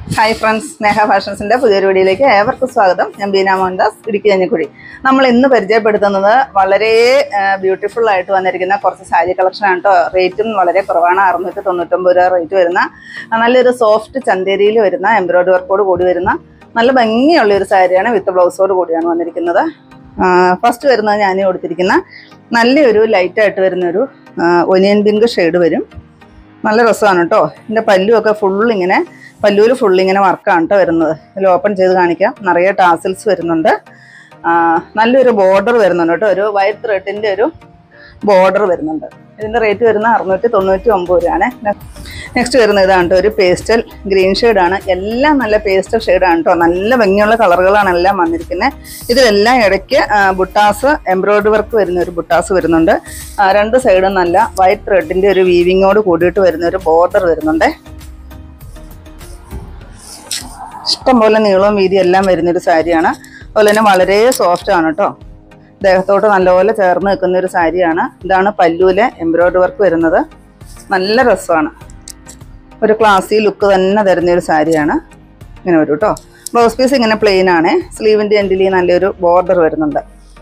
hi friends സ്നേഹ ഫാഷൻസിന്റെ പുതിയൊരു വീഡിയോയിലേക്ക് ഏവർക്കും സ്വാഗതം ഞാൻ ബീന മോഹൻദാസ് ഇടുക്കി കഞ്ഞിക്കുഴി നമ്മൾ ഇന്ന് പരിചയപ്പെടുത്തുന്നത് വളരെ ബ്യൂട്ടിഫുൾ ആയിട്ട് വന്നിരിക്കുന്ന കുറച്ച് സാരി കളക്ഷൻ ആണ് കേട്ടോ റേറ്റും വളരെ കുറവാണ് അറുന്നൂറ്റി തൊണ്ണൂറ്റൊമ്പത് രൂപ റേറ്റ് വരുന്ന ആ, നല്ലൊരു സോഫ്റ്റ് ചന്തേരിയിൽ വരുന്ന എംബ്രോയിഡറി വർക്കോട് കൂടി വരുന്ന നല്ല ഭംഗിയുള്ള ഒരു സാരിയാണ് വിത്ത് ബ്ലൗസോട് കൂടിയാണ് വന്നിരിക്കുന്നത് ഫസ്റ്റ് വരുന്നത് ഞാൻ കൊടുത്തിരിക്കുന്ന നല്ലൊരു ലൈറ്റായിട്ട് വരുന്നൊരു ഒനിയൻ പിങ്ക് ഷെയ്ഡ് വരും നല്ല രസമാണ് കേട്ടോ ഇതിൻ്റെ പല്ലുമൊക്കെ ഫുൾ ഇങ്ങനെ പല്ലൂര് ഫുൾ ഇങ്ങനെ വർക്കാണ് കേട്ടോ വരുന്നത് ഇതിൽ ഓപ്പൺ ചെയ്ത് കാണിക്കാം നിറയെ ടാസിൽസ് വരുന്നുണ്ട് ആ, നല്ലൊരു ബോർഡർ വരുന്നുണ്ട് കേട്ടോ ഒരു വൈറ്റ് ത്രെഡിൻ്റെ ഒരു ബോർഡർ വരുന്നുണ്ട് ഇതിൻ്റെ റേറ്റ് വരുന്ന അറുന്നൂറ്റി തൊണ്ണൂറ്റി ഒമ്പത് രൂപയാണ് നെക്സ്റ്റ് വരുന്നത് ഇതാണ് കേട്ടോ ഒരു പേസ്റ്റൽ ഗ്രീൻ ഷെയ്ഡാണ് എല്ലാം നല്ല പേസ്റ്റൽ ഷെയ്ഡാണ് കേട്ടോ നല്ല ഭംഗിയുള്ള കളറുകളാണ് എല്ലാം വന്നിരിക്കുന്നത് ഇതിലെല്ലാം ഇടയ്ക്ക് ആ, ബുട്ടാസ് എംബ്രോയിഡറി വർക്ക് വരുന്ന ഒരു ബുട്ടാസ് വരുന്നുണ്ട് ആ, രണ്ട് സൈഡും നല്ല വൈറ്റ് ത്രെഡിൻ്റെ ഒരു വീവിങ്ങോട് കൂടിയിട്ട് വരുന്ന ഒരു ബോർഡർ വരുന്നുണ്ട് ഇഷ്ടംപോലെ നീളവും വീതിയും എല്ലാം വരുന്നൊരു സാരിയാണ് അതുപോലെ തന്നെ വളരെ സോഫ്റ്റ് ആണ് കേട്ടോ ദേഹത്തോട്ട് നല്ലപോലെ ചേർന്ന് നിൽക്കുന്ന ഒരു സാരിയാണ് ഇതാണ് പല്ലൂലെ എംബ്രോയിഡറി വർക്ക് വരുന്നത് നല്ല രസമാണ് ഒരു ക്ലാസി ലുക്ക് തന്നെ തരുന്ന ഒരു സാരിയാണ് ഇങ്ങനെ വരും കേട്ടോ ബ്ലൗസ് പീസ് ഇങ്ങനെ പ്ലെയിൻ ആണ് സ്ലീവിൻ്റെ എൻഡിൽ നല്ലൊരു ബോർഡർ വരുന്നുണ്ട്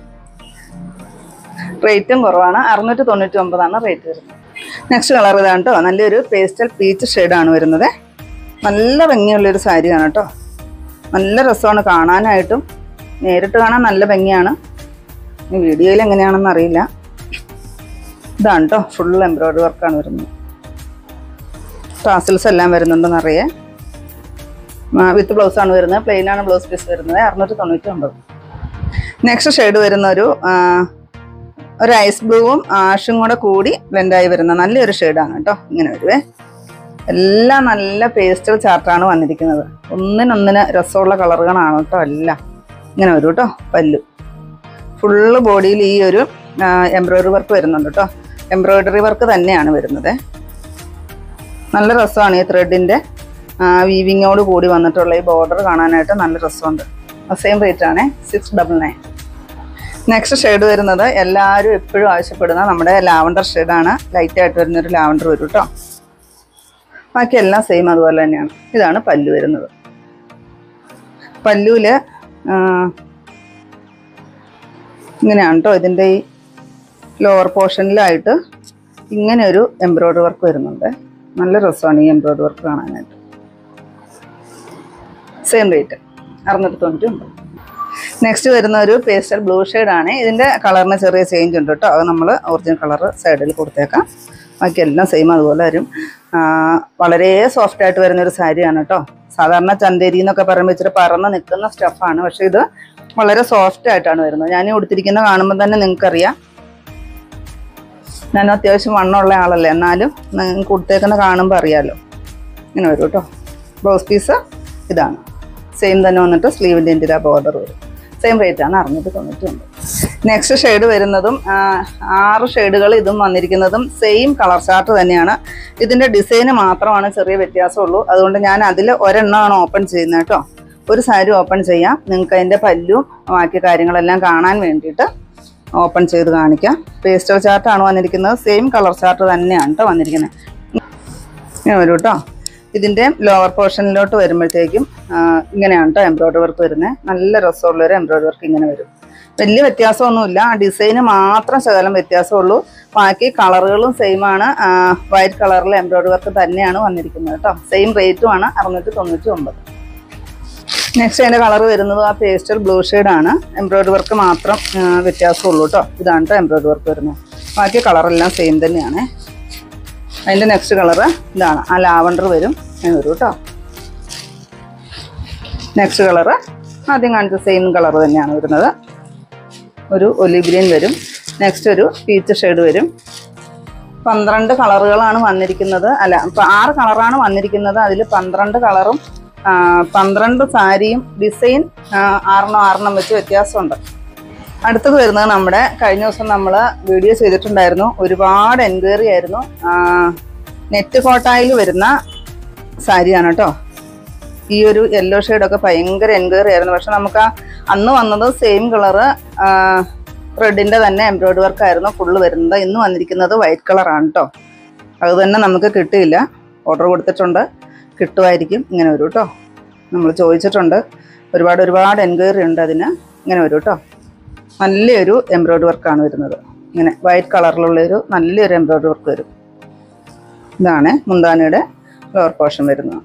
റേറ്റും കുറവാണ് അറുന്നൂറ്റി തൊണ്ണൂറ്റി ഒമ്പതാണ് റേറ്റ് വരുന്നത് നെക്സ്റ്റ് കളർ ഇതാണ് കേട്ടോ നല്ലൊരു പേസ്റ്റൽ പീച്ച് ഷെയ്ഡാണ് വരുന്നത് നല്ല ഭംഗിയുള്ളൊരു സാരിയാണ് കേട്ടോ നല്ല രസമാണ് കാണാനായിട്ടും നേരിട്ട് കാണാൻ നല്ല ഭംഗിയാണ് ഈ വീഡിയോയിൽ എങ്ങനെയാണെന്ന് അറിയില്ല ഇതാണ് കേട്ടോ ഫുൾ എംബ്രോയിഡറി വർക്കാണ് വരുന്നത് ടാസിൽസ് എല്ലാം വരുന്നുണ്ട് നിറയെ വിത്ത് ബ്ലൗസ് ആണ് വരുന്നത് പ്ലെയിൻ ആണ് ബ്ലൗസ് പീസ് വരുന്നത് അറുന്നൂറ്റി തൊണ്ണൂറ്റി ഒമ്പത് നെക്സ്റ്റ് ഷെയ്ഡ് വരുന്ന ഒരു ആ, ഒരു ഐസ് ബ്ലൂവും ആഷും കൂടെ കൂടി ബ്ലെൻഡായി വരുന്ന നല്ലൊരു ഷെയ്ഡാണ് കേട്ടോ ഇങ്ങനെ വരുവേ എല്ലാം നല്ല പേസ്റ്റൽ ചാർട്ടാണ് വന്നിരിക്കുന്നത് ഒന്നിനൊന്നിന് രസമുള്ള കളറുകളാണ് കേട്ടോ എല്ലാം ഇങ്ങനെ വരും കേട്ടോ പല്ലു ഫുള്ള് ബോഡിയിൽ ഈ ഒരു എംബ്രോയിഡറി വർക്ക് വരുന്നുണ്ട് കേട്ടോ എംബ്രോയിഡറി വർക്ക് തന്നെയാണ് വരുന്നത് നല്ല രസമാണ് ഈ ത്രെഡിൻ്റെ വീവിങ്ങോട് കൂടി വന്നിട്ടുള്ള ഈ ബോർഡർ കാണാനായിട്ട് നല്ല രസമുണ്ട് സെയിം റേറ്റ് ആണ് six double nine next shade വരുന്നത് എല്ലാവരും എപ്പോഴും ആവശ്യപ്പെടുന്ന നമ്മുടെ ലാവണ്ടർ ഷെയ്ഡാണ് ലൈറ്റായിട്ട് വരുന്നൊരു ലാവണ്ടർ വരും കേട്ടോ ബാക്കി എല്ലാം സെയിം അതുപോലെ തന്നെയാണ് ഇതാണ് പല്ലു വരുന്നത് പല്ലുവിൽ ഇങ്ങനെയാണ് കേട്ടോ ഇതിൻ്റെ ഈ ലോവർ പോർഷനിലായിട്ട് ഇങ്ങനെ ഒരു എംബ്രോയ്ഡറി വർക്ക് വരുന്നുണ്ട് നല്ല രസമാണ് ഈ എംബ്രോയ്ഡറി വർക്ക് കാണാനായിട്ട് സെയിം റേറ്റ് അറുന്നൂറ്റി തൊണ്ണൂറ്റി ഒമ്പത് നെക്സ്റ്റ് വരുന്ന ഒരു പേസ്റ്റൽ ബ്ലൂ ആണ് ഇതിൻ്റെ കളറിന് ചെറിയ ചേഞ്ച് ഉണ്ട് കേട്ടോ അത് നമ്മൾ ഒറിജിനൽ കളർ സൈഡിൽ കൊടുത്തേക്കാം ബാക്കി എല്ലാം സെയിം അതുപോലെ വരും ആ, വളരെ സോഫ്റ്റ് ആയിട്ട് വരുന്ന ഒരു സാരിയാണ് കേട്ടോ സാധാരണ ചന്തേരി എന്നൊക്കെ പറയുമ്പോൾ ഇച്ചിരി പറന്ന് നിൽക്കുന്ന സ്റ്റഫാണ് പക്ഷെ ഇത് വളരെ സോഫ്റ്റ് ആയിട്ടാണ് വരുന്നത് ഞാൻ ഈ ഉടുത്തിരിക്കുന്ന കാണുമ്പോൾ തന്നെ നിങ്ങൾക്കറിയാം ഞാൻ അത്യാവശ്യം വണ്ണമുള്ള ആളല്ലേ എന്നാലും നിങ്ങൾക്ക് കൊടുത്തേക്കുന്ന കാണുമ്പോൾ അറിയാമല്ലോ ഇങ്ങനെ വരും കേട്ടോ ബ്ലൗസ് പീസ് ഇതാണ് സെയിം തന്നെ വന്നിട്ട് സ്ലീവിൻ്റെ എൻ്റെ ബോർഡർ വരും സെയിം റേറ്റ് ആണ് അറുന്നൂറ്റി തൊണ്ണൂറ്റി ഒമ്പത് നെക്സ്റ്റ് ഷെയ്ഡ് വരുന്നതും ആ, ആറ് ഷെയ്ഡുകൾ ഇതും വന്നിരിക്കുന്നതും സെയിം കളർ ചാർട്ട് തന്നെയാണ് ഇതിൻ്റെ ഡിസൈന് മാത്രമാണ് ചെറിയ വ്യത്യാസമുള്ളൂ അതുകൊണ്ട് ഞാൻ അതിൽ ഒരെണ്ണമാണ് ഓപ്പൺ ചെയ്യുന്നത് കേട്ടോ ഒരു സാരി ഓപ്പൺ ചെയ്യാം നിങ്ങൾക്ക് അതിൻ്റെ പല്ലും ബാക്കി കാര്യങ്ങളെല്ലാം കാണാൻ വേണ്ടിയിട്ട് ഓപ്പൺ ചെയ്ത് കാണിക്കാം പേസ്റ്റൽ ചാർട്ടാണ് വന്നിരിക്കുന്നത് സെയിം കളർ ചാർട്ട് തന്നെയാണ് കേട്ടോ വന്നിരിക്കുന്നത് ഇങ്ങനെ വരും കേട്ടോ ഇതിൻ്റെ ലോവർ പോർഷനിലോട്ട് വരുമ്പോഴത്തേക്കും ആ, ഇങ്ങനെയാണ് കേട്ടോ എംബ്രോയ്ഡറി വർക്ക് വരുന്നത് നല്ല രസമുള്ളൊരു എംബ്രോയ്ഡറി വർക്ക് ഇങ്ങനെ വരും വലിയ വ്യത്യാസമൊന്നുമില്ല ആ ഡിസൈന് മാത്രം ശകലം വ്യത്യാസമുള്ളൂ ബാക്കി കളറുകളും സെയിം ആണ് വൈറ്റ് കളറിൽ എംബ്രോയ്ഡറി വർക്ക് തന്നെയാണ് വന്നിരിക്കുന്നത് കേട്ടോ സെയിം റേറ്റുമാണ് അറുന്നൂറ്റി തൊണ്ണൂറ്റി ഒമ്പത് നെക്സ്റ്റ് അതിൻ്റെ കളർ വരുന്നത് ആ പേസ്റ്റൽ ബ്ലൂ ആണ് എംബ്രോയ്ഡറി വർക്ക് മാത്രം ആ, വ്യത്യാസമുള്ളൂ കേട്ടോ ഇതാണ് കേട്ടോ എംബ്രോയ്ഡറി വർക്ക് വരുന്നത് ബാക്കി കളറെല്ലാം സെയിം തന്നെയാണ് അതിൻ്റെ നെക്സ്റ്റ് കളറ് ഇതാണ് ആ ലാവണ്ടർ വരും അങ്ങനെ വരും കേട്ടോ നെക്സ്റ്റ് കളറ് ആദ്യം കാണിച്ച സെയിം കളർ തന്നെയാണ് വരുന്നത് ഒരു ഒലിവ് ഗ്രീൻ വരും നെക്സ്റ്റ് ഒരു പീച്ച് ഷെയ്ഡ് വരും പന്ത്രണ്ട് കളറുകളാണ് വന്നിരിക്കുന്നത് അല്ല ഇപ്പം ആറ് കളറാണ് വന്നിരിക്കുന്നത് അതിൽ പന്ത്രണ്ട് കളറും ആ, പന്ത്രണ്ട് സാരിയും ഡിസൈൻ ആ, ആറെണ്ണം ആറെണ്ണം വെച്ച് വ്യത്യാസമുണ്ട് അടുത്തത് വരുന്നത് നമ്മുടെ കഴിഞ്ഞ ദിവസം നമ്മൾ വീഡിയോ ചെയ്തിട്ടുണ്ടായിരുന്നു ഒരുപാട് എൻക്വയറി ആയിരുന്നു ആ, നെറ്റ് കോട്ടായിൽ വരുന്ന സാരിയാണ് കേട്ടോ ഈ ഒരു യെല്ലോ ഷെയ്ഡൊക്കെ ഭയങ്കര എൻക്വയറി ആയിരുന്നു പക്ഷെ നമുക്ക് ആ അന്ന് വന്നത് സെയിം കളറ് റെഡിൻ്റെ തന്നെ എംബ്രോയ്ഡറി വർക്ക് ആയിരുന്നു ഫുള്ള് വരുന്നത് ഇന്ന് വന്നിരിക്കുന്നത് വൈറ്റ് കളറാണ് കേട്ടോ അത് തന്നെ നമുക്ക് കിട്ടിയില്ല ഓർഡർ കൊടുത്തിട്ടുണ്ട് കിട്ടുമായിരിക്കും ഇങ്ങനെ വരും കേട്ടോ നമ്മൾ ചോദിച്ചിട്ടുണ്ട് ഒരുപാട് ഒരുപാട് എൻക്വയറി ഉണ്ട് അതിന് ഇങ്ങനെ വരും കേട്ടോ നല്ലൊരു എംബ്രോയ്ഡറി വർക്കാണ് വരുന്നത് ഇങ്ങനെ വൈറ്റ് കളറിലുള്ളൊരു നല്ലൊരു എംബ്രോയ്ഡറി വർക്ക് വരും ഇതാണ് മുന്താനയുടെ ലോവർ പോർഷൻ വരുന്നത്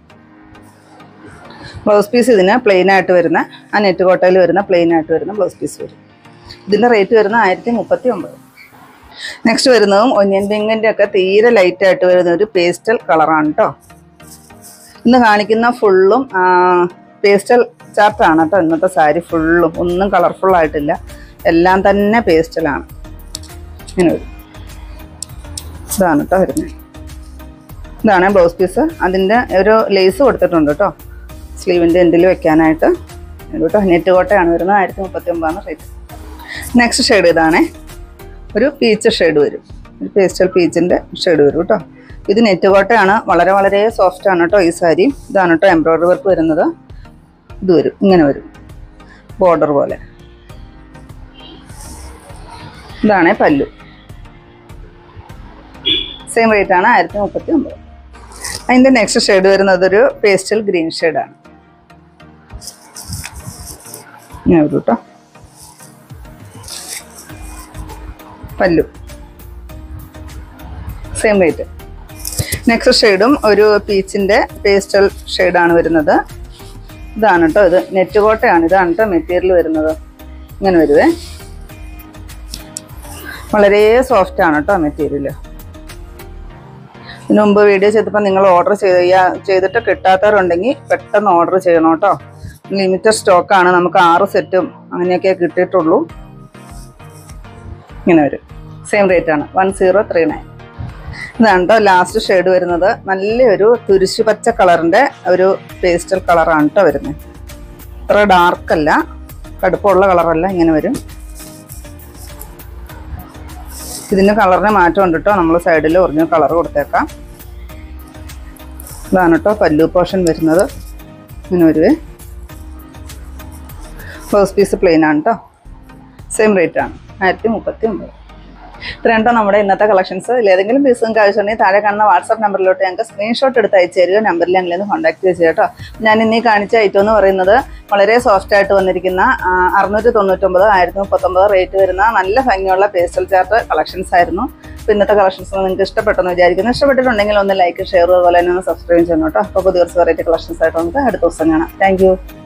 ബ്ലൗസ് പീസ് ഇതിന് പ്ലെയിൻ ആയിട്ട് വരുന്ന ആ നെറ്റ് കോട്ടയിൽ വരുന്ന പ്ലെയിൻ ആയിട്ട് വരുന്ന ബ്ലൗസ് പീസ് വരും ഇതിൻ്റെ റേറ്റ് വരുന്നത് ആയിരത്തി മുപ്പത്തി ഒമ്പത് നെക്സ്റ്റ് വരുന്നതും ഒനിയൻ പിങ്കിൻ്റെ ഒക്കെ തീരെ ലൈറ്റ് ആയിട്ട് വരുന്ന ഒരു പേസ്റ്റൽ കളറാണ് കേട്ടോ ഇന്ന് കാണിക്കുന്ന ഫുള്ളും പേസ്റ്റൽ ചാർട്ടാണ് കേട്ടോ ഇന്നത്തെ സാരി ഫുള്ളും ഒന്നും കളർഫുൾ ആയിട്ടില്ല എല്ലാം തന്നെ പേസ്റ്റലാണ് ഇങ്ങനെ വരും ഇതാണ് കേട്ടോ വരുന്നത് ഇതാണ് ബ്ലൗസ് പീസ് അതിൻ്റെ ഒരു ലേസ് കൊടുത്തിട്ടുണ്ട് കേട്ടോ സ്ലീവിൻ്റെ എൻഡിൽ വെക്കാനായിട്ട് ഇത് കേട്ടോ നെറ്റ് കോട്ടയാണ് വരുന്നത് ആയിരത്തി മുപ്പത്തി ഒമ്പതാണ് റേറ്റ് നെക്സ്റ്റ് ഷെയ്ഡ് ഇതാണേ ഒരു പീച്ച് ഷെയ്ഡ് വരും ഒരു പേസ്റ്റൽ പീച്ചിൻ്റെ ഷെയ്ഡ് വരും കേട്ടോ ഇത് നെറ്റ് കോട്ടയാണ് വളരെ വളരെ സോഫ്റ്റ് ആണ് കേട്ടോ ഈ സാരി ഇതാണ് കേട്ടോ എംബ്രോയ്ഡറി വർക്ക് വരുന്നത് ഇത് വരും ഇങ്ങനെ വരും ബോർഡർ പോലെ ഇതാണേ പല്ലു സെയിം റേറ്റ് ആണ് ആയിരത്തി മുപ്പത്തി ഒമ്പത് അതിൻ്റെ നെക്സ്റ്റ് ഷെയ്ഡ് വരുന്നത് ഒരു പേസ്റ്റൽ ഗ്രീൻ ഷെയ്ഡാണ് ഇങ്ങനെ വരും കേട്ടോ പല്ലു സെയിം റേറ്റ് നെക്സ്റ്റ് ഷെയ്ഡും ഒരു പീച്ചിൻ്റെ പേസ്റ്റൽ ഷെയ്ഡാണ് വരുന്നത് ഇതാണ് കേട്ടോ ഇത് നെറ്റ് കോട്ടയാണ് ഇതാണ് കേട്ടോ മെറ്റീരിയൽ വരുന്നത് ഇങ്ങനെ വരുവേ വളരെ സോഫ്റ്റ് ആണ് കേട്ടോ മെറ്റീരിയൽ ഇതിനു മുമ്പ് വീഡിയോ ചെയ്തപ്പോൾ നിങ്ങൾ ഓർഡർ ചെയ്യാ ചെയ്തിട്ട് കിട്ടാത്തവരുണ്ടെങ്കിൽ പെട്ടെന്ന് ഓർഡർ ചെയ്യണം കേട്ടോ ലിമിറ്റഡ് സ്റ്റോക്കാണ് നമുക്ക് ആറ് സെറ്റും അങ്ങനെയൊക്കെ കിട്ടിയിട്ടുള്ളൂ ഇങ്ങനെ വരും സെയിം റേറ്റ് ആണ് വൺ സീറോ ത്രീ നയൻ ഇതാണ് കേട്ടോ ലാസ്റ്റ് ഷെയ്ഡ് വരുന്നത് നല്ലൊരു തുരിശു പച്ച കളറിൻ്റെ ഒരു പേസ്റ്റൽ കളറാണ് കേട്ടോ വരുന്നത് അത്ര ഡാർക്കല്ല കടുപ്പമുള്ള കളറല്ല ഇങ്ങനെ വരും ഇതിന് കളറിന് മാറ്റമുണ്ട് കേട്ടോ നമ്മൾ സൈഡിൽ ഒറിജിനൽ കളർ കൊടുത്തേക്കാം ഇതാണ് കേട്ടോ പല്ലു പോർഷൻ വരുന്നത് ഇങ്ങനെ വരുവേ ബ്ലൗസ് പീസ് പ്ലെയിൻ ആണ് കേട്ടോ സെയിം റേറ്റ് ആണ് ആയിരത്തി മുപ്പത്തി ഒമ്പത് ഇത്രയും കേട്ടോ നമ്മുടെ ഇന്നത്തെ കളക്ഷൻസ് ഏതെങ്കിലും പീസ് നിങ്ങൾക്ക് ആവശ്യമുണ്ടെങ്കിൽ താഴെ കാണുന്ന വാട്സാപ്പ് നമ്പറിലോട്ട് ഞങ്ങൾക്ക് സ്ക്രീൻഷോട്ട് എടുത്ത് അയച്ചു തരിക നമ്പറിൽ ഞങ്ങളെ ഒന്ന് കോൺടാക്ട് ചെയ്യുക കേട്ടോ ഞാൻ ഇന്നീ കാണിച്ച ഐറ്റം എന്ന് പറയുന്നത് വളരെ സോഫ്റ്റ് ആയിട്ട് വന്നിരിക്കുന്ന ആ, അറുന്നൂറ്റി തൊണ്ണൂറ്റൊമ്പത് ആയിരത്തി മുപ്പത്തൊമ്പത് റേറ്റ് വരുന്ന നല്ല ഭംഗിയുള്ള പേസ്റ്റൽ ചാർട്ട് കളക്ഷൻസ് ആയിരുന്നു അപ്പോൾ ഇന്നത്തെ കളക്ഷൻസ് നിങ്ങൾക്ക് ഇഷ്ടപ്പെട്ടെന്ന് വിചാരിക്കുന്നു ഇഷ്ടപ്പെട്ടിട്ടുണ്ടെങ്കിൽ ഒന്ന് ലൈക്ക് ഷെയർ അതുപോലെ തന്നെ ഒന്ന് സബ്സ്ക്രൈബ് ചെയ്യണം കേട്ടോ അപ്പോൾ പുതിയ കുറച്ച് വെറൈറ്റി കളക്ഷൻസ് ആയിട്ട് നമുക്ക് അടുത്ത ദിവസം കാണാം താങ്ക്